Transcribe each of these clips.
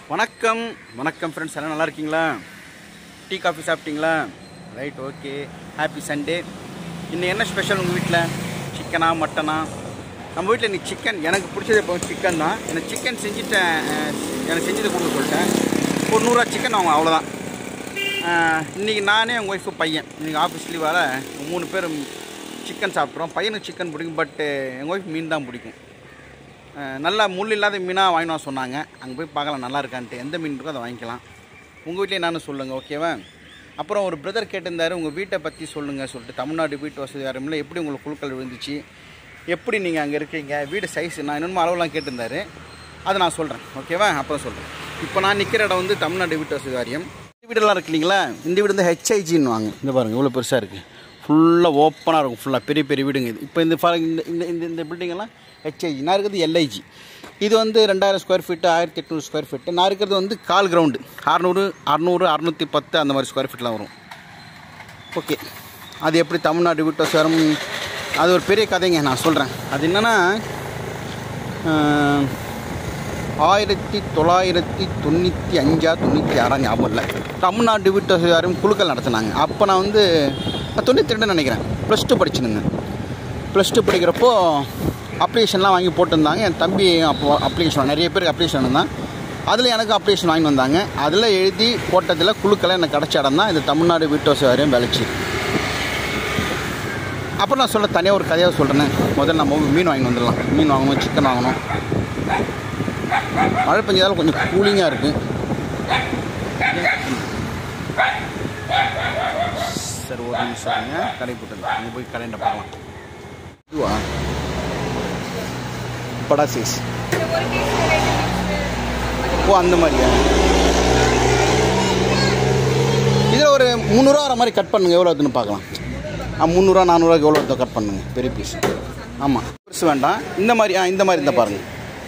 வணக்கம் வணக்கம் ஃப்ரெண்ட்ஸ் எல்லாம் நல்லா இருக்கீங்களா டீ காஃபி சாப்பிட்டீங்களா ரைட் ஓகே ஹாப்பி சண்டே இன்னும் என்ன ஸ்பெஷல் உங்கள் வீட்டில் சிக்கனா மட்டனா நம்ம வீட்டில் இன்னைக்கு சிக்கன் எனக்கு பிடிச்சது இப்போ சிக்கன் தான் எனக்கு சிக்கன் செஞ்சுட்டேன் அஹ், எனக்கு செஞ்சதை கொடுக்க சொல்லிட்டேன் ஒரு நூறுரூவா சிக்கன் அவங்க அவ்வளோதான் இன்றைக்கி நானே எங்கள் ஒய்ஃபு பையன் இன்றைக்கி ஆஃபீஸ் லீவால் மூணு பேர் சிக்கன் சாப்பிட்றோம் பையனுக்கு சிக்கன் பிடிக்கும் பட்டு எங்கள் ஒய்ஃப் மீன் தான் பிடிக்கும் அஹ் நல்லா முள் இல்லாத மீனாக வாங்கினோம் சொன்னாங்க அங்கே போய் பார்க்கலாம் நல்லா இருக்கான்ட்டு எந்த மீன் இருக்கோ அதை வாங்கிக்கலாம் உங்கள் வீட்லேயே நானும் சொல்லுங்கள் ஓகேவா அப்புறம் ஒரு பிரதர் கேட்டிருந்தாரு உங்கள் வீட்டை பற்றி சொல்லுங்கள் சொல்லிட்டு தமிழ்நாடு வீட்டு வசதி ஆரம்பில் எப்படி உங்களுக்கு குழுக்கள் விழுந்துச்சு எப்படி நீங்கள் அங்கே இருக்கீங்க வீடு சைஸ் நான் இன்னும் அளவுலாம் கேட்டிருந்தாரு அதை நான் சொல்கிறேன் ஓகேவா அப்புறம் சொல்கிறேன் இப்போ நான் நிற்கிற இடம் வந்து தமிழ்நாடு வீட்டு வசதி வாரியம் இந்த வீடெல்லாம் இருக்கு இல்லைங்களா இந்த வீடு வந்து ஹெச்ஐஜின்னு வாங்க இந்த பாருங்கள் இவ்வளோ பெருசாக இருக்குது ஃபுல்லாக ஓப்பனாக இருக்கும் ஃபுல்லாக பெரிய பெரிய வீடுங்க இது இப்போ இந்த பாருங்க இந்த இந்த இந்த இந்த பில்டிங்கெல்லாம் ஹெச்ஐஜி நான் இருக்கிறது எல்ஐஜி இது வந்து ரெண்டாயிரம் ஸ்கொயர் ஃபீட்டு ஆயிரத்தி எட்நூறு ஸ்கொயர் ஃபீட்டு நான் இருக்கிறது வந்து கால் கிரவுண்டு அறநூறு அறநூறு அறநூற்றி பத்து அந்த மாதிரி ஸ்கொயர் ஃபீட்லாம் வரும் ஓகே அது எப்படி தமிழ்நாடு வீட்டு வசரம் அது ஒரு பெரிய கதைங்க நான் சொல்கிறேன் அது என்னென்னா ஆயிரத்தி தொள்ளாயிரத்தி தொண்ணூற்றி அஞ்சா தொண்ணூற்றி ஆறாம் ஞாபகம் இல்லை தமிழ்நாடு வீட்டு வசதியாரும் குழுக்கள் நடத்துனாங்க அப்போ நான் வந்து தொண்ணூற்றி ரெண்டு நினைக்கிறேன் ப்ளஸ் டூ படிச்சுனுங்க ப்ளஸ் டூ படிக்கிறப்போ அப்ளிகேஷன்லாம் வாங்கி போட்டிருந்தாங்க என் தம்பி அப்போ அப்ளிகேஷன் நிறைய பேருக்கு அப்ளிகேஷன் இருந்தான் அதில் எனக்கு அப்ளிகேஷன் வாங்கி வந்தாங்க அதில் எழுதி போட்டதில் குழுக்களை எனக்கு கிடச்ச இடம் தான் இந்த தமிழ்நாடு வீட்டு வசதி வாரியம் வேலைச்சு அப்புறம் நான் சொல்ல தனியாக ஒரு கதையாக சொல்கிறேன் முதல்ல நம்ம மீன் வாங்கி வந்துடலாம் மீன் வாங்கணும் சிக்கன் வாங்கணும் மழை பெஞ்சதால் கொஞ்சம் கூலிங்காக இருக்குது சரி ஒரு நிமிஷம் இருங்க. கடை போட்டு அங்கே போய் கடைண்ட பார்க்கலாம் இதுவா படா சைஸ் ஓ அந்த மாதிரியா இதில் ஒரு முந்நூறுவா வர மாதிரி கட் பண்ணுங்க எவ்வளோ வருதுன்னு பார்க்கலாம் ஆ முந்நூறுவா நானூறுவாக்கு எவ்வளோ வருதோ கட் பண்ணுங்க பெரிய பீஸ் ஆமாம் பெருசு வேண்டாம் இந்த மாதிரி ஆ இந்த மாதிரி இருந்தால் பாருங்கள்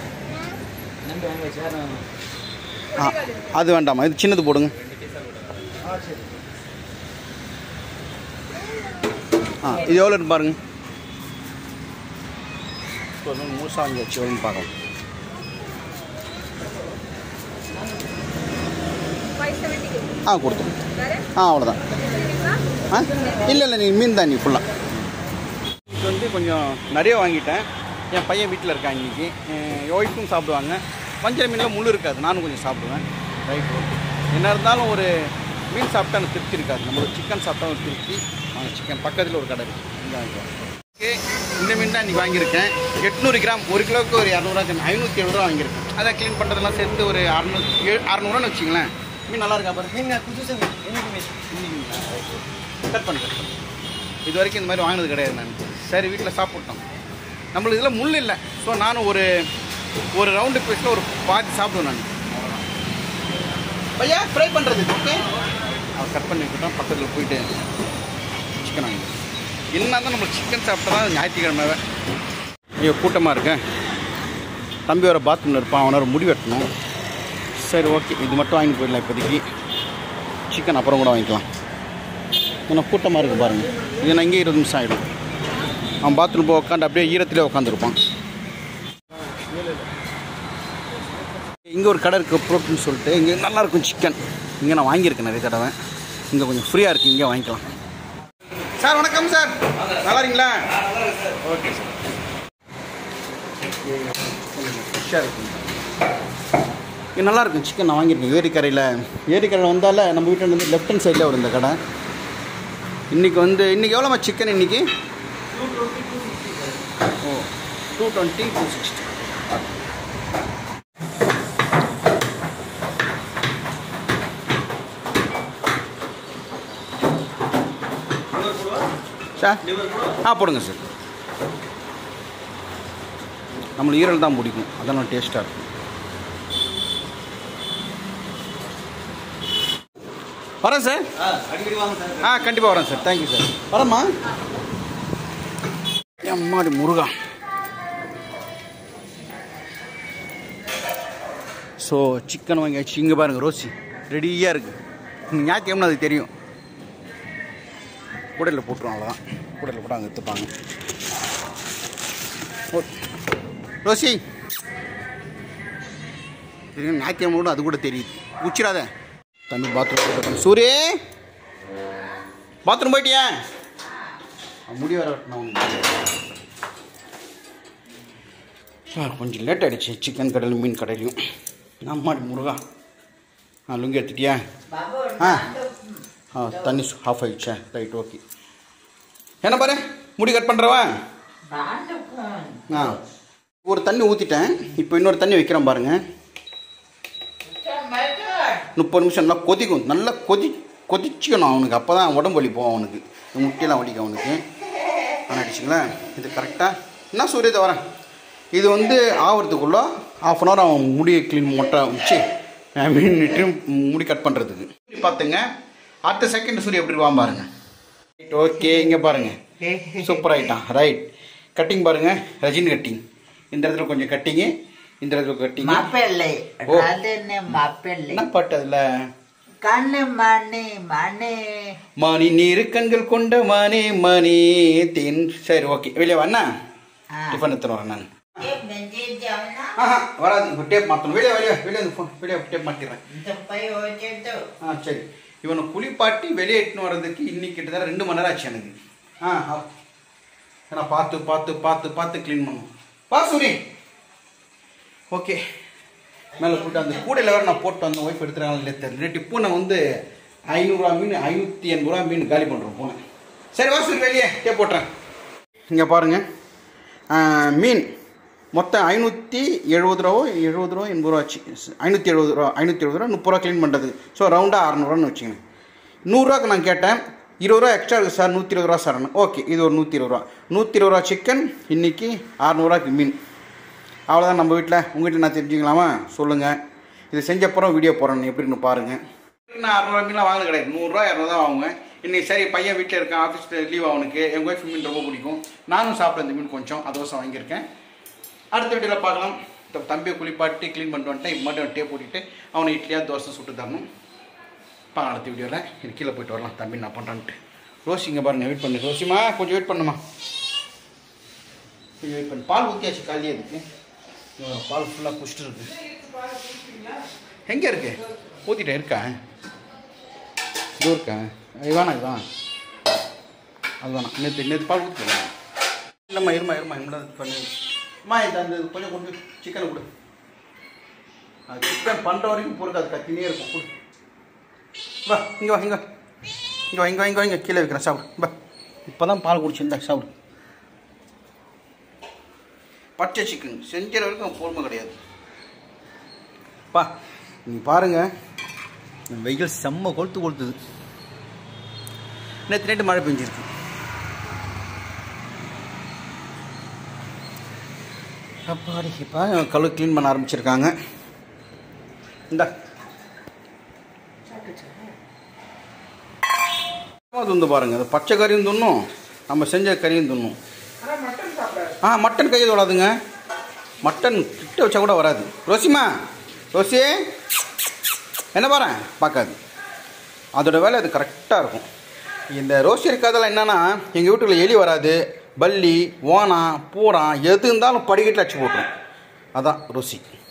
ஆ அது வேண்டாமா இது சின்னது போடுங்க ஆ இது எவ்வளோ இருக்கு பாருங்க மூசா வாங்கி வச்சு எவ்வளோன்னு பார்க்கலாம் ஆ கொடுத்துருங்க ஆ அவ்வளோதான் ஆ இல்லை இல்லை நீ மீன் தான் நீ ஃபுல்லாக இது வந்து கொஞ்சம் நிறைய வாங்கிட்டேன் என் பையன் வீட்டில் இருக்கான் இன்னைக்கு என் ஒய்ஃபும் சாப்பிடுவாங்க வஞ்சர மீனில் முள் இருக்காது நானும் கொஞ்சம் சாப்பிடுவேன் ரைட் ஓகே என்ன இருந்தாலும் ஒரு மீன் சாப்பிட்டா எனக்கு திருப்தி இருக்காது நம்ம ஒரு சிக்கன் சாப்பிட்டா ஒரு திருப்தி வாங்க சிக்கன் பக்கத்தில் ஒரு கடை இருக்குது இங்கே வாங்கிக்கலாம் ஓகே இந்த மீன் தான் இன்றைக்கி வாங்கியிருக்கேன் எட்நூறு கிராம் ஒரு கிலோவுக்கு ஒரு இரநூறுவா ஐநூற்றி எழுபது ரூபா வாங்கியிருக்கேன் அதை க்ளீன் பண்ணுறதெல்லாம் சேர்த்து ஒரு அறநூறு ஏழு அறநூறுவான்னு வச்சிங்களேன் மீன் நல்லா இருக்கா பாருங்க நீங்க புதுசுங்க என்னைக்குமே கட் பண்ணு கட் பண்ணு இது வரைக்கும் இந்த மாதிரி வாங்கினது கிடையாது நான் சரி வீட்டில் சாப்பிட்டோம் நம்மளுக்கு இதில் முள் இல்லை ஸோ நானும் ஒரு ஒரு ரவுண்டு பீஸில் ஒரு பாதி சாப்பிடுவேன் நான் பையா ஃப்ரை பண்ணுறது ஓகே அவர் கட் பண்ணி விட்டுட்டோம் பக்கத்தில் போயிட்டு சிக்கன் வாங்கி என்ன தான் நம்மளுக்கு சிக்கன் சாப்பிட்டா தான் ஞாயிற்றுக்கிழமை ஐயோ கூட்டமாக இருக்கேன் தம்பி வர பாத்ரூமில் இருப்பான் அவனை ஒரு முடி வெட்டணும் சரி ஓகே இது மட்டும் வாங்கி போயிடலாம் இப்போதைக்கு சிக்கன் அப்புறம் கூட வாங்கிக்கலாம் இன்னும் கூட்டமாக இருக்குது பாருங்கள் இது நான் இங்கே இருபது நிமிஷம் ஆகிடும் அவன் பாத்ரூம் போய் உட்காந்து அப்படியே ஈரத்திலே உட்காந்துருப்பான் இங்கே ஒரு கடை இருக்குது ப்ரோட்டீன் சொல்லிட்டு இங்கே நல்லா இருக்கும் சிக்கன் இங்கே நான் வாங்கியிருக்கேன் நிறைய தடவை இங்கே கொஞ்சம் ஃப்ரீயாக இருக்குது இங்கே வாங்கிக்கலாம் சார் வணக்கம் சார் நல்லா இருக்கீங்களா ஓகே சார் ஃப்ரெஷ்ஷாக இருக்குங்க இது நல்லா இருக்கும் சிக்கன் நான் வாங்கியிருக்கேன் ஏரிக்கரையில் ஏரிக்கரையில் வந்தால நம்ம வீட்டில் வந்து லெஃப்ட் ஹேண்ட் சைடில் வரும் இந்த கடை இன்றைக்கி வந்து இன்றைக்கி எவ்வளோமா சிக்கன் இன்றைக்கி oh two twenty two sixty sir ஆ போடுங்க சார் நம்மளுக்கு ஈரல் தான் பிடிக்கும் அதெல்லாம் டேஸ்ட்டாக இருக்கும் வரேன் சார் அடிக்கடி வாங்க சார் ஆ கண்டிப்பாக வரேன் சார் தேங்க்யூ சார் வரேம்மா அம்மாடி முருகா ஸோ சிக்கன் வாங்கியாச்சு இங்கே பாருங்கள் ரோசி ரெடியாக இருக்குது ஞாயிற்றுக்கிழமை அது தெரியும் கூடையில் போட்டுருவோம் அவ்வளோதான் கூடையில் போட்டு அங்கே எடுத்துப்பாங்க ஓ ரோசி தெரியும் ஞாயிற்றுக்கிழமை கூட அது கூட தெரியுது உச்சிராத தம்பி பாத்ரூம் சூரிய பாத்ரூம் போயிட்டியா அவன் முடி வர வெட்டினா உனக்கு. சார் கொஞ்சம் லேட் ஆகிடுச்சு சிக்கன் கடையிலும் மீன் கடையிலையும் நம்மாடி முருகா ஆ லுங்கி எடுத்துட்டியா ஆ ஆ தண்ணி ஆஃப் ஆகிடுச்சா ரைட் ஓகே என்ன பாரு முடி கட் பண்ணுறவா ஆ ஒரு தண்ணி ஊற்றிட்டேன் இப்போ இன்னொரு தண்ணி வைக்கிறேன் பாருங்க முப்பது நிமிஷம் நல்லா கொதிக்கும் நல்லா கொதி கொதிச்சிக்கணும் அவனுக்கு அப்போ தான் உடம்பு வலி போகும் அவனுக்கு இந்த முட்டியெல்லாம் வலிக்கும் அவனுக்கு ஆனால் அடிச்சுங்களேன் இது கரெக்டாக என்ன சூரியத்தை வரேன் இது வந்து ஆகிறதுக்குள்ளே ஆஃப் அன் ஹவர் அவன் முடியை க்ளீன் மொட்டை வச்சு மீன்ட்டு முடி கட் பண்ணுறதுக்கு பார்த்துங்க அடுத்த செகண்ட் சூரிய எப்படி இருப்பான் பாருங்க ஓகே இங்கே பாருங்க சூப்பர் ஆகிட்டான் ரைட் கட்டிங் பாருங்க ரஜினி கட்டிங் இந்த இடத்துல கொஞ்சம் கட்டிங்கு இந்த இடத்துல கட்டிங் மாப்பிள்ளை ஓ. ராதன்னு மாப்பிள்ளை என்ன பாட்டு அதில் கண்ணு மணி மணி மணி நீரு கண்கள் கொண்ட மணி மணி தேன் சரி ஓகே வெளியே வண்ணா ஆ. டிஃபன் எடுத்துன்னு வரேன் நான் ஏ, நெஞ்சிச்சவனா? ஆஹா வராது இப்போ டேப் மாற்றணும் வெளியே வெளியே வெளியே வந்து ஃபோன் வெளியே டேப் மாட்டிடுறேன் இந்த பை வச்சுட்டு ஆ சரி இவனை குளிப்பாட்டி வெளியே எடுத்துன்னு வர்றதுக்கு இன்னைக்கு கிட்டத்தட்ட ரெண்டு மணி நேரம் ஆச்சு எனக்கு ஆ ஆ. ஏன்னா பார்த்து பார்த்து பார்த்து பார்த்து க்ளீன் பண்ணும் பா சூரி ஓகே மேலே போட்டு அந்த கூடையில் வேறு நான் போட்டு வந்தேன் ஒய்ஃப் எடுத்துறாங்க இல்லை தெரியல நேற்று பூனை வந்து ஐநூறுரூவா மீன் ஐநூற்றி எண்பது ரூபா மீன் காலி பண்ணுறோம் பூனை சரி வா சூரி வெளியே டே போட்டுறேன் இங்கே பாருங்கள் மீன் மொத்தம் ஐநூற்றி எழுபது ரூபாவோ எழுபது ரூபா எண்பது ரூபா ஆச்சு ஐநூற்றி எழுபது ரூபா ஐநூற்றி எழுபது ரூபா முப்பது ரூபா க்ளீன் பண்ணுறது ஸோ ரவுண்டாக அறநூறுவான்னு வச்சுக்கங்க நூறுரூவாக்கு நான் கேட்டேன் இருபது ரூபா எக்ஸ்ட்ரா இருக்குது சார் நூற்றி இருபது ரூபா சார் ஓகே இது ஒரு நூற்றி இருபது ரூபா நூற்றி இருபது ரூபா சிக்கன் இன்றைக்கி அறநூறுவாக்கு மீன் அவ்வளோதான் நம்ம வீட்டில் உங்கள் வீட்டில் நான் தெரிஞ்சுக்கலாமா சொல்லுங்கள் இது செஞ்சப்புறம் வீடியோ போடுறேன் எப்படின்னு பாருங்கள் நான் அறுநூறுவா மீன்லாம் வாங்கினது கிடையாது நூறுரூவா இரநூறுவா வாங்குவேன் இன்னைக்கு சரி பையன் வீட்டில் இருக்கான் ஆஃபீஸில் லீவ் அவனுக்கு எங்கள் ஒய்ஃப் மீன் ரொம்ப பிடிக்கும் நானும் சாப்பிட்றேன் இந்த மீன் கொஞ்சம் அதோசம் வாங்கியிருக்கேன் அடுத்த வீடியோவில் பார்க்கலாம் இந்த தம்பியை குளிப்பாட்டி க்ளீன் பண்ணிட்டு வந்துட்டேன் இப்போ மட்டும் டேப் போட்டுட்டு அவனை இட்லியா தோசை சுட்டு தரணும் பார்க்கலாம் அடுத்த வீடியோவில் எனக்கு கீழே போயிட்டு வரலாம் தம்பி நான் பண்ணுறான்ட்டு ரோசி இங்கே பாருங்கள் வெயிட் பண்ணு ரோசிமா கொஞ்சம் வெயிட் பண்ணுமா கொஞ்சம் வெயிட் பண்ணு பால் ஊற்றியாச்சு காலியே இருக்கு இங்க பால் ஃபுல்லாக குடிச்சிட்டு இருக்கு எங்கே இருக்கு ஊற்றிட்டேன் இருக்கா இது இருக்கா இது வேணாம் இது வேணாம் அது வேணாம் நேற்று நேற்று பால் ஊற்றிக்கலாம் இல்லைம்மா இருமா இருமா இம்மா பண்ணி அம்மா இந்த அந்த கொஞ்சம் கொஞ்சம் சிக்கனை கொடு அது சிக்கன் பண்ணுற வரைக்கும் பொறுக்காது கத்தினே இருக்கும் கொடு வா இங்கே வா இங்கே இங்கே வா இங்கே வா இங்கே வா இங்கே கீழே வைக்கிறேன் சாப்பிடு வா இப்போ தான் பால் குடிச்சிருந்தா சாப்பிடு பச்சை சிக்கன் செஞ்சுற வரைக்கும் பொறுமை கிடையாது பா நீ பாருங்க இந்த வெயில் செம்ம கொளுத்து கொளுத்துது நேற்று நைட்டு மழை பெஞ்சிருக்கு அப்பாடி இப்போ கழு க்ளீன் பண்ண ஆரம்பிச்சிருக்காங்க இந்தா அது வந்து பாருங்க அது பச்சை கறியும் துண்ணும் நம்ம செஞ்ச கறியும் துண்ணும் ஆ மட்டன் கையை தொடாதுங்க மட்டன் கிட்ட வச்சா கூட வராது ரோசிமா ரோசி என்ன பாரு பார்க்காது அதோட வேலை அது கரெக்டாக இருக்கும் இந்த ரோசி இருக்காதெல்லாம் என்னன்னா எங்கள் வீட்டுக்குள்ள எலி வராது பல்லி ஓனா பூரா எது இருந்தாலும் படிக்கட்டில் அடிச்சு போட்டுரும் அதான் ருசி